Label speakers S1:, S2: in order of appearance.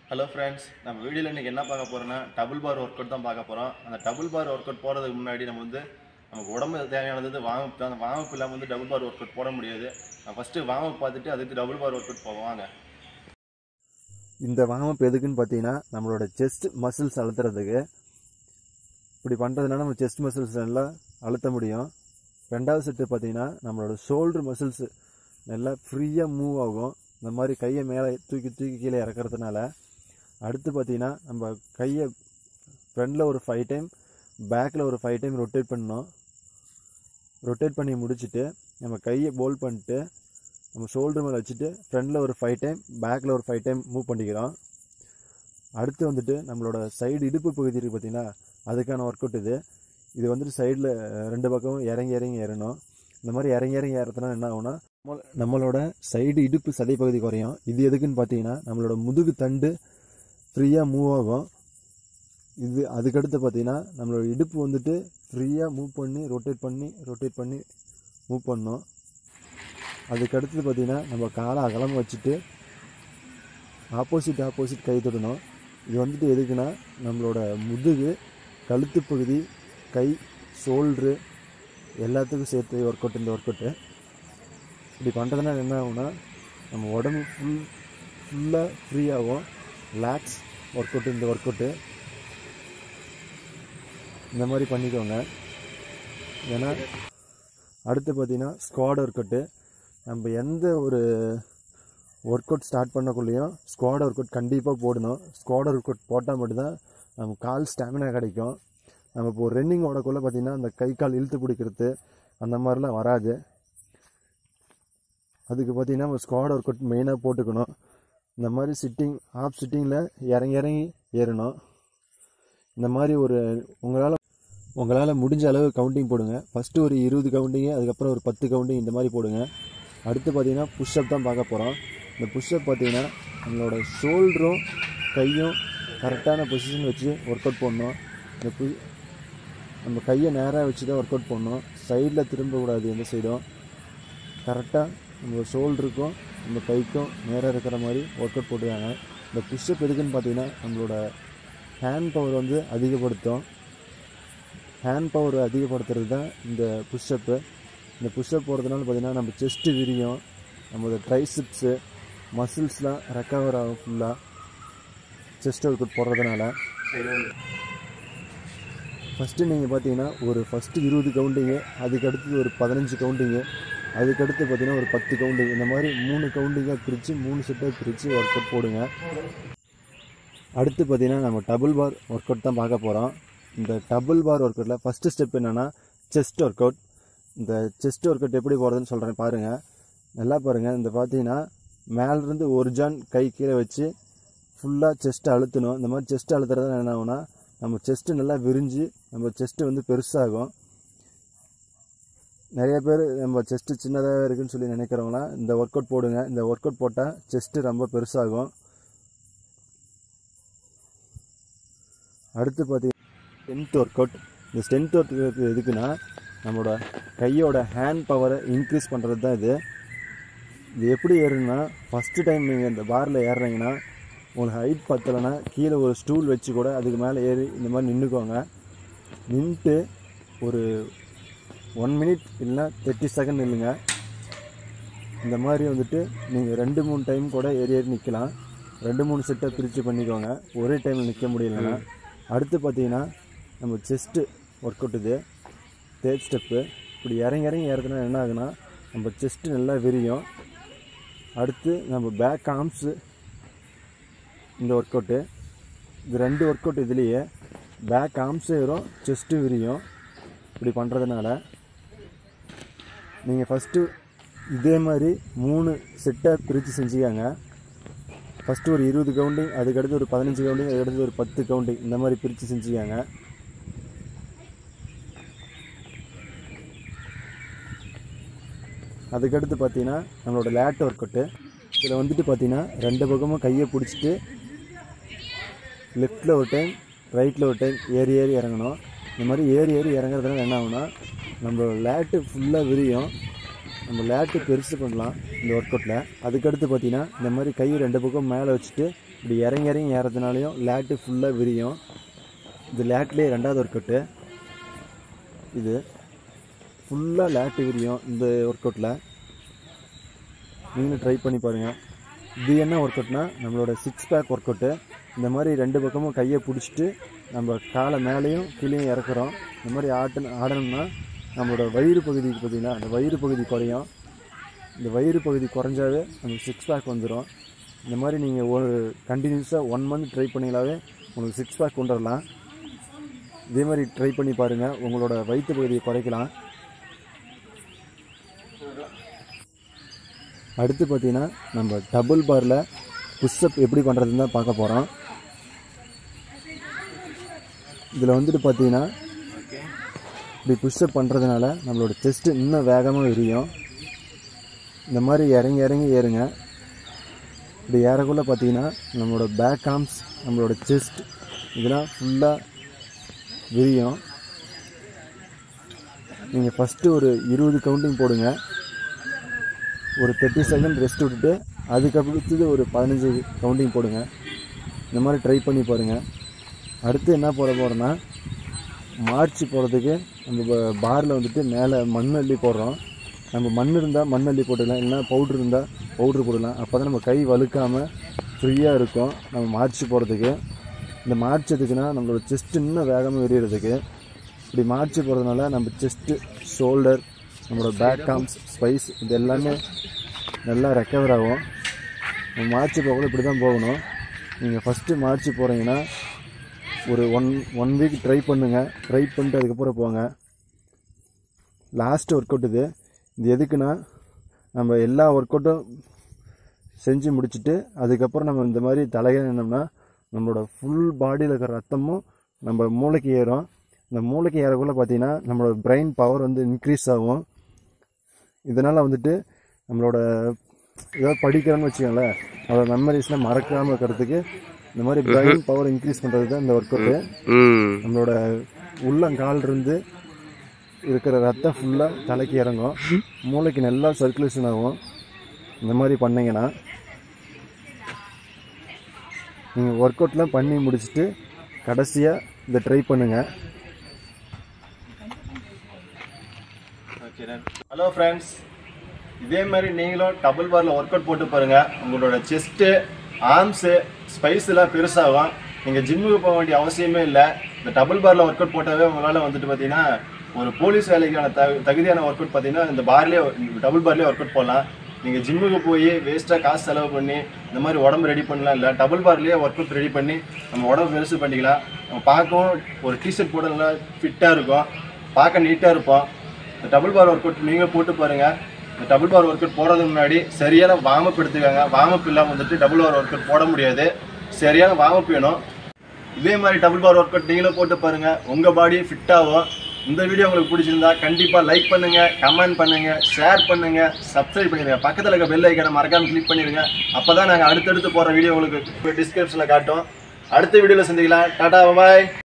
S1: hello friends நம்ம வீடியோவில் இன்றைக்கி என்ன பார்க்க போகிறோன்னா டபுள் பார் ஒர்க் அவுட் தான் பார்க்க போகிறோம் அந்த டபுள் பார் ஒர்க் அவுட் போகிறதுக்கு முன்னாடி நம்ம வந்து நமக்கு உடம்பு தேவையானது வந்து வார்ம் தான் அந்த வார்ம் இல்லாமல் வந்து டபுள் பார் ஒர்க் அவுட் போட முடியாது நான் ஃபஸ்ட்டு வார்ம் பார்த்துட்டு அதுக்கு டபுள் பார் ஒர்க் அவுட் போவோம் வாங்க
S2: இந்த வார்மப் எதுக்குன்னு பார்த்தீங்கன்னா நம்மளோட செஸ்ட் மசில்ஸ் அழுத்துறதுக்கு இப்படி பண்ணுறதுனால நம்ம செஸ்ட் மசில்ஸ் நல்லா அழுத்த முடியும் ரெண்டாவது செட்டு பார்த்தீங்கன்னா நம்மளோட ஷோல்டர் மசில்ஸ் நல்லா ஃப்ரீயாக மூவ் ஆகும் இந்த மாதிரி கையை மேலே தூக்கி தூக்கி கீழே இறக்கறதுனால அடுத்து பார்த்தீங்கன்னா நம்ம கையை ஃப்ரண்டில் ஒரு ஃபைவ் டைம் பேக்கில் ஒரு ஃபைவ் டைம் ரொட்டேட் பண்ணணும் ரொட்டேட் பண்ணி முடிச்சுட்டு நம்ம கையை போல் பண்ணிட்டு நம்ம ஷோல்டர் மேலே வச்சுட்டு ஃப்ரண்டில் ஒரு ஃபைவ் டைம் பேக்கில் ஒரு ஃபைவ் டைம் மூவ் பண்ணிக்கிறோம் அடுத்து வந்துட்டு நம்மளோட சைடு இடுப்பு பகுதி இருக்குது பார்த்தீங்கன்னா அதுக்கான ஒர்க் அவுட் இது இது வந்துட்டு சைடில் ரெண்டு பக்கமும் இறங்கி இறங்கி ஏறணும் இந்த மாதிரி இறங்கி இறங்கி ஏறதுனால என்ன ஆகும்னா நம்ம- நம்மளோட சைடு இடுப்பு சதை பகுதி குறையும் இது எதுக்குன்னு பார்த்தீங்கன்னா நம்மளோட முதுகு தண்டு ஃப்ரீயாக மூவ் ஆகும் இது அதுக்கடுத்து பார்த்தீங்கன்னா நம்மளோட இடுப்பு வந்துட்டு ஃப்ரீயாக மூவ் பண்ணி ரொட்டேட் பண்ணி ரொட்டேட் பண்ணி மூவ் பண்ணணும் அதுக்கடுத்து பார்த்தீங்கன்னா நம்ம காலை அகலம் வச்சுட்டு ஆப்போசிட் ஆப்போசிட் கை தொடணும் இது வந்துட்டு எதுக்குன்னா நம்மளோட முதுகு கழுத்து பகுதி கை ஷோல்ட்ரு எல்லாத்துக்கும் சேர்த்து ஒர்க் அவுட் இந்த ஒர்க் அவுட்டு இப்படி பண்ணுறதுனால என்ன ஆகும்னா நம்ம உடம்பு ஃபுல் ஃபுல்லாக ஃப்ரீ ஆகும் ரிலாக்ஸ் ஒர்க் அவுட் இந்த ஒர்க் அவுட்டு இந்த மாதிரி பண்ணிக்கோங்க ஏன்னா அடுத்து பார்த்தீங்கன்னா ஸ்குவாட் ஒர்க் அவுட்டு நம்ம எந்த ஒரு ஒர்க் அவுட் ஸ்டார்ட் பண்ணக்குள்ளேயும் ஸ்குவாட் ஒர்க் அவுட் கண்டிப்பாக போடணும் ஸ்குவாட் ஒர்க் அவுட் போட்டால் மட்டும்தான் நம்ம கால் ஸ்டாமினா கிடைக்கும் நம்ம இப்போ ரன்னிங் ஓடக்குள்ளே பார்த்தீங்கன்னா அந்த கை கால் இழுத்து பிடிக்கிறது அந்த மாதிரிலாம் வராது அதுக்கு பார்த்தீங்கன்னா நம்ம ஸ்குவாட் ஒர்க் அவுட் மெயினாக போட்டுக்கணும் இந்த மாதிரி சிட்டிங் ஆஃப் சிட்டிங்கில் இறங்கி இறங்கி ஏறணும் இந்த மாதிரி ஒரு உங்களால் உங்களால் முடிஞ்ச அளவு கவுண்டிங் போடுங்க ஃபஸ்ட்டு ஒரு இருபது கவுண்டிங்கு அதுக்கப்புறம் ஒரு பத்து கவுண்டிங் இந்த மாதிரி போடுங்க அடுத்து பார்த்தீங்கன்னா புஷ்அப் தான் பார்க்க போகிறோம் இந்த புஷ்அப் பார்த்தீங்கன்னா நம்மளோட ஷோல்டரும் கையும் கரெக்டான பொசிஷன் வச்சு ஒர்க் அவுட் பண்ணணும் இந்த பு நம்ம கையை நேராக வச்சு தான் ஒர்க் அவுட் பண்ணணும் சைடில் திரும்பக்கூடாது எந்த சைடும் கரெக்டாக நம்ம ஷோல்டருக்கும் நம்ம கைக்கும் நேராக இருக்கிற மாதிரி ஒர்க் அவுட் போட்டுருக்காங்க இந்த புஷ்அப் எதுக்குன்னு பார்த்தீங்கன்னா நம்மளோட ஹேண்ட் பவர் வந்து அதிகப்படுத்தும் ஹேண்ட் பவர் அதிகப்படுத்துறது தான் இந்த புஷ்அப்பு இந்த புஷ்அப் போடுறதுனால பார்த்தீங்கன்னா நம்ம செஸ்ட்டு விரியும் நம்மளோட ட்ரைசிப்ஸு மசில்ஸ்லாம் ரெக்கவர் ஆகும் ஃபுல்லாக செஸ்ட் ஒர்க் அவுட் போடுறதுனால ஃபஸ்ட்டு நீங்கள் பார்த்தீங்கன்னா ஒரு ஃபஸ்ட்டு இருபது கவுண்டிங்கு அதுக்கடுத்து ஒரு பதினஞ்சு கவுண்டிங்கு அதுக்கடுத்து பார்த்தீங்கன்னா ஒரு பத்து கவுண்டிங் இந்த மாதிரி மூணு கவுண்டிங்காக பிரித்து மூணு செட்டாக பிரித்து ஒர்க் அவுட் போடுங்க அடுத்து பார்த்தீங்கன்னா நம்ம டபுள் பார் ஒர்க் அவுட் தான் பார்க்க போகிறோம் இந்த டபுள் பார் ஒர்க் அவுட்டில் ஃபஸ்ட்டு ஸ்டெப் என்னென்னா செஸ்ட் ஒர்க் அவுட் இந்த செஸ்ட் ஒர்க் அவுட் எப்படி போகிறதுன்னு சொல்கிறேன் பாருங்கள் நல்லா பாருங்கள் இந்த பார்த்தீங்கன்னா மேலேருந்து ஒரு ஜான் கை கீழே வச்சு ஃபுல்லாக செஸ்ட்டை அழுத்தணும் இந்த மாதிரி செஸ்ட் அழுத்துறது என்ன ஆகும்னா நம்ம செஸ்ட்டு நல்லா விரிஞ்சு நம்ம செஸ்ட்டு வந்து பெருசாகும் நிறைய பேர் நம்ம செஸ்ட்டு சின்னதாக இருக்குன்னு சொல்லி நினைக்கிறவங்களாம் இந்த ஒர்க் அவுட் போடுங்க இந்த ஒர்க் அவுட் போட்டால் செஸ்ட்டு ரொம்ப பெருசாகும் அடுத்து பார்த்தீங்கன்னா ஸ்ட்ரென்த் ஒர்க் அவுட் இந்த ஸ்ட்ரென்த் ஒர்க் அவுட் எதுக்குன்னா நம்மளோட கையோட ஹேண்ட் பவரை இன்க்ரீஸ் பண்ணுறது தான் இது இது எப்படி ஏறுன்னா ஃபஸ்ட்டு டைம் நீங்கள் இந்த பாரில் ஏறுறீங்கன்னா உங்களுக்கு ஹைட் பத்தலைன்னா கீழே ஒரு ஸ்டூல் வச்சு கூட அதுக்கு மேலே ஏறி இந்த மாதிரி நின்றுக்கோங்க நின்றுட்டு ஒரு ஒன் மினிட் இல்லைன்னா தேர்ட்டி செகண்ட் நில்லுங்க இந்த மாதிரி வந்துட்டு நீங்கள் ரெண்டு மூணு டைம் கூட ஏறி ஏறி நிற்கலாம் ரெண்டு மூணு செட்டை பிரித்து பண்ணிக்கோங்க ஒரே டைமில் நிற்க முடியலன்னா அடுத்து பார்த்தீங்கன்னா நம்ம செஸ்ட்டு ஒர்க் அவுட் இது தேர்ட் ஸ்டெப்பு இப்படி இறங்கி இறங்கி ஏறதுனா என்ன ஆகுனா நம்ம செஸ்ட்டு நல்லா விரியும் அடுத்து நம்ம பேக் ஆர்ம்ஸு இந்த ஒர்க் அவுட்டு இது ரெண்டு ஒர்க் அவுட் இதுலேயே பேக் ஆர்ம்ஸ் ஏறும் செஸ்ட்டு விரியும் இப்படி பண்ணுறதுனால நீங்கள் ஃபஸ்ட்டு இதே மாதிரி மூணு செட்டை பிரித்து செஞ்சுக்கோங்க ஃபஸ்ட்டு ஒரு இருபது கவுண்டிங் அதுக்கடுத்து ஒரு பதினஞ்சு கவுண்டிங் அதுக்கடுத்து ஒரு பத்து கவுண்டிங் இந்த மாதிரி பிரித்து செஞ்சுக்கோங்க அதுக்கடுத்து பார்த்தீங்கன்னா நம்மளோட லேட் ஒர்க் அவுட்டு இதில் வந்துட்டு பார்த்தீங்கன்னா ரெண்டு பக்கமும் கையை பிடிச்சிட்டு லெஃப்ட்டில் ஒரு டைம் ரைட்டில் ஒரு டைம் ஏறி ஏறி இறங்கணும் இந்த மாதிரி ஏறி ஏறி இறங்குறதுனால என்ன ஆகும்னா நம்ம லேட்டு ஃபுல்லாக விரியும் நம்ம லேட்டு பெருசு பண்ணலாம் இந்த ஒர்க் அவுட்டில் அதுக்கடுத்து பார்த்தீங்கன்னா இந்த மாதிரி கை ரெண்டு பக்கம் மேலே வச்சுட்டு இப்படி இறங்கி இறங்கி ஏறதுனாலையும் லேட்டு ஃபுல்லாக விரியும் இது லேட்லேயே ரெண்டாவது ஒர்க் அவுட்டு இது ஃபுல்லாக லேட்டு விரியும் இந்த ஒர்க் அவுட்டில் நீங்களும் ட்ரை பண்ணி பாருங்கள் இது என்ன ஒர்க் அவுட்னா நம்மளோட சிக்ஸ் பேக் ஒர்க் அவுட்டு இந்த மாதிரி ரெண்டு பக்கமும் கையை பிடிச்சிட்டு நம்ம காலை மேலேயும் கீழேயும் இறக்குறோம் இந்த மாதிரி ஆட்டு ஆடணும்னா நம்மளோட வயிறு பகுதிக்கு பார்த்தீங்கன்னா அந்த வயிறு பகுதி குறையும் இந்த வயிறு பகுதி குறைஞ்சாவே நமக்கு சிக்ஸ் பேக் வந்துடும் இந்த மாதிரி நீங்கள் ஒரு கண்டினியூஸாக ஒன் மந்த் ட்ரை பண்ணிங்களாவே உங்களுக்கு சிக்ஸ் பேக் கொண்டு வரலாம் இதே மாதிரி ட்ரை பண்ணி பாருங்கள் உங்களோட வயிற்று பகுதியை குறைக்கலாம் அடுத்து பார்த்தீங்கன்னா நம்ம டபுள் பாரில் புஷ்அப் எப்படி பண்ணுறதுன்னு தான் பார்க்க போகிறோம் இதில் வந்துட்டு பார்த்தீங்கன்னா
S1: ஓகே
S2: இப்படி புஷ்அப் பண்ணுறதுனால நம்மளோட செஸ்ட்டு இன்னும் வேகமாக விரியும் இந்த மாதிரி இறங்கி இறங்கி ஏறுங்க இப்படி ஏறக்குள்ள பார்த்தீங்கன்னா நம்மளோட பேக் ஆர்ம்ஸ் நம்மளோட செஸ்ட் இதெல்லாம் ஃபுல்லாக விரியும் நீங்கள் ஃபஸ்ட்டு ஒரு இருபது கவுண்டிங் போடுங்க ஒரு தேர்ட்டி செகண்ட் ரெஸ்ட் விட்டுட்டு அதுக்கப்புறத்து ஒரு பதினஞ்சு கவுண்டிங் போடுங்க இந்த மாதிரி ட்ரை பண்ணி பாருங்கள் அடுத்து என்ன போட போகிறோன்னா மார்ச் போகிறதுக்கு நம்ம பாரில் வந்துட்டு மேலே மண் அள்ளி போடுறோம் நம்ம மண் இருந்தால் மண் அள்ளி போட்டுக்கலாம் இல்லைன்னா பவுட்ரு இருந்தால் பவுட்ரு போடலாம் அப்போ தான் நம்ம கை வழுக்காமல் ஃப்ரீயாக இருக்கும் நம்ம மார்ச் போகிறதுக்கு இந்த மார்ச் எதுக்குன்னா நம்மளோட செஸ்ட் இன்னும் வேகமாக விரியறதுக்கு இப்படி மார்ச் போகிறதுனால நம்ம செஸ்ட்டு ஷோல்டர் நம்மளோட பேக் ஆர்ம்ஸ் ஸ்பைஸ் இது எல்லாமே நல்லா ரெக்கவர் ஆகும் நம்ம மார்ச் போகல இப்படி தான் போகணும் நீங்கள் ஃபஸ்ட்டு மார்ச் போகிறீங்கன்னா ஒரு ஒன் ஒன் வீக் ட்ரை பண்ணுங்கள் ட்ரை பண்ணிட்டு அதுக்கப்புறம் போங்க லாஸ்ட் ஒர்க் அவுட் இது இது எதுக்குன்னா நம்ம எல்லா ஒர்க் அவுட்டும் செஞ்சு முடிச்சுட்டு அதுக்கப்புறம் நம்ம இந்த மாதிரி தலையாக நின்னோம்னா நம்மளோட ஃபுல் பாடியில் இருக்கிற ரத்தமும் நம்ம மூளைக்கு ஏறும் இந்த மூளைக்கு ஏறக்குள்ள பார்த்தீங்கன்னா நம்மளோட பிரெயின் பவர் வந்து இன்க்ரீஸ் ஆகும் இதனால் வந்துட்டு நம்மளோட ஏதாவது படிக்கிறோன்னு வச்சுக்கோங்களேன் அதோட மெமரிஸ்லாம் மறக்காமல் இருக்கிறதுக்கு இந்த மாதிரி பிரெயின் பவர் இன்க்ரீஸ் பண்ணுறது தான் இந்த ஒர்க் அவுட்டு
S3: ம்
S2: நம்மளோட உள்ளங்கால் இருந்து இருக்கிற ரத்தம் ஃபுல்லாக தலைக்கு இறங்கும் மூளைக்கு நல்லா சர்க்குலேஷன் ஆகும் இந்த மாதிரி பண்ணீங்கன்னா நீங்கள் ஒர்க் அவுட்லாம் பண்ணி முடிச்சுட்டு கடைசியாக இதை ட்ரை பண்ணுங்கள்
S1: ஓகே ஹலோ ஃப்ரெண்ட்ஸ் இதே மாதிரி நீங்களும் டபுள் பாரில் ஒர்க் அவுட் போட்டு பாருங்க உங்களோட செஸ்ட்டு ஆர்ம்ஸு ஸ்பைஸ் எல்லாம் பெருசாகும் நீங்கள் ஜிம்முக்கு போக வேண்டிய அவசியமே இல்லை இந்த டபுள் பாரில் ஒர்க் அவுட் போட்டாவே உங்களால் வந்துட்டு பார்த்தீங்கன்னா ஒரு போலீஸ் வேலைக்கான த தகுதியான ஒர்க் அவுட் பார்த்தீங்கன்னா இந்த பார்லேயே டபுள் பார்லேயே ஒர்க் அவுட் போடலாம் நீங்கள் ஜிம்முக்கு போய் வேஸ்ட்டாக காசு செலவு பண்ணி இந்த மாதிரி உடம்பு ரெடி பண்ணலாம் இல்லை டபுள் பார்லேயே ஒர்க் அவுட் ரெடி பண்ணி நம்ம உடம்பு பெருசு பண்ணிக்கலாம் நம்ம பார்க்கவும் ஒரு டிஷர்ட் போட நல்லா ஃபிட்டாக இருக்கும் பார்க்க நீட்டாக இருப்போம் இந்த டபுள் பார் ஒர்க் அவுட் நீங்கள் போட்டு பாருங்க இந்த டபுள் பார் ஒர்க் அவுட் போடுறதுக்கு முன்னாடி சரியான வார்மப் எடுத்துக்கோங்க வார்மப் இல்லாமல் வந்துட்டு டபுள் பார் ஒர்க் அவுட் போட முடியாது சரியான வார்மப் வேணும் இதே மாதிரி டபுள் பார் ஒர்க் அவுட் நீங்களும் போட்டு பாருங்க உங்க பாடி ஃபிட் ஆகும் இந்த வீடியோ உங்களுக்கு பிடிச்சிருந்தா கண்டிப்பா லைக் பண்ணுங்க கமெண்ட் பண்ணுங்க ஷேர் பண்ணுங்க சப்ஸ்கிரைப் பண்ணிடுங்க பக்கத்துல இருக்க பெல் ஐக்கனை மறக்காம கிளிக் பண்ணிடுங்க அப்பதான் நாங்க அடுத்தடுத்து போற வீடியோ உங்களுக்கு டிஸ்கிரிப்ஷன்ல காட்டும் அடுத்த வீடியோல சந்திக்கலாம் டாடா பாய்